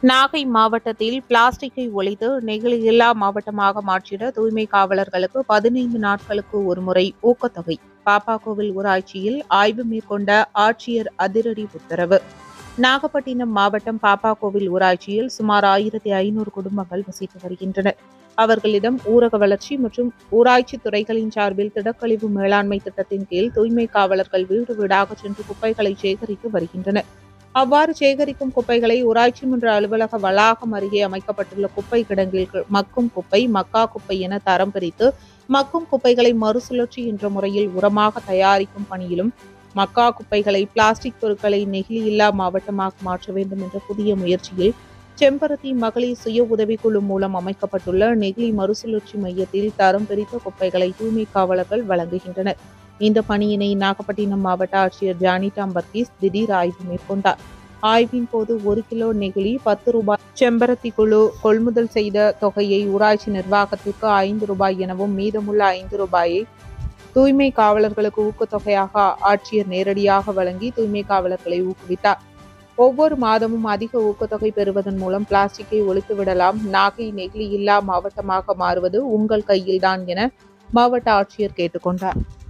நாகை மாவட்டத்தில் பிளாஸ்டிக்கை ஒழித்து நெகிழியில்லா மாவட்டமாக மாற்றிட தூய்மை காவலர்களுக்கு பதினைந்து நாட்களுக்கு ஒருமுறை ஊக்கத்தொகை பாப்பாக்கோவில் ஊராட்சியில் ஆய்வு மேற்கொண்ட ஆட்சியர் அதிரடி உத்தரவு நாகப்பட்டினம் மாவட்டம் பாப்பாக்கோவில் ஊராட்சியில் சுமார் ஆயிரத்தி ஐநூறு குடும்பங்கள் வசித்து வருகின்றனர் அவர்களிடம் ஊரக வளர்ச்சி மற்றும் ஊராட்சி துறைகளின் சார்பில் திடக்கழிவு மேலாண்மை திட்டத்தின் கீழ் தூய்மை காவலர்கள் வீடு வீடாக சென்று குப்பைகளை சேகரித்து வருகின்றனர் அவ்வாறு சேகரிக்கும் குப்பைகளை ஊராட்சி மன்ற அலுவலக வளாகம் அருகே அமைக்கப்பட்டுள்ள குப்பை கிடங்கில் கு- மக்கும் குப்பை மக்கா குப்பை என தரம் பிரித்து மக்கும் குப்பைகளை மறுசுழற்சி என்ற முறையில் உரமாக தயாரிக்கும் பணியிலும் மக்கா குப்பைகளை பிளாஸ்டிக் பொருட்களை நெகிழியில்லா மாவட்டமாக மாற்ற வேண்டும் என்ற புதிய முயற்சியில் செம்பருத்தி மகளிர் சுய உதவிக்குழு மூலம் அமைக்கப்பட்டுள்ள நெகிழி மறுசுழற்சி மையத்தில் தரம் பிரித்த குப்பைகளை தூய்மை காவலர்கள் வழங்குகின்றனர் இந்த பணியினை நாகப்பட்டினம் மாவட்ட ஆட்சியர் ஜானிடாம் பர்கீஸ் திடீர் ஆய்வு மேற்கொண்டார் ஆய்வின் போது ஒரு கிலோ நெகிழி பத்து ரூபாய் செம்பருத்தி குழு கொள்முதல் செய்த தொகையை ஊராட்சி நிர்வாகத்திற்கு ஐந்து ரூபாய் எனவும் மீதமுள்ள ஐந்து ரூபாயை தூய்மை காவலர்களுக்கு ஊக்கத்தொகையாக ஆட்சியர் நேரடியாக வழங்கி தூய்மை காவலர்களை ஊக்குவித்தார் ஒவ்வொரு மாதமும் அதிக ஊக்கத்தொகை பெறுவதன் மூலம் பிளாஸ்டிக்கை ஒழித்து விடலாம் நாகை நெகிழி இல்லா மாவட்டமாக மாறுவது உங்கள் கையில்தான் என மாவட்ட ஆட்சியர் கேட்டுக்கொண்டார்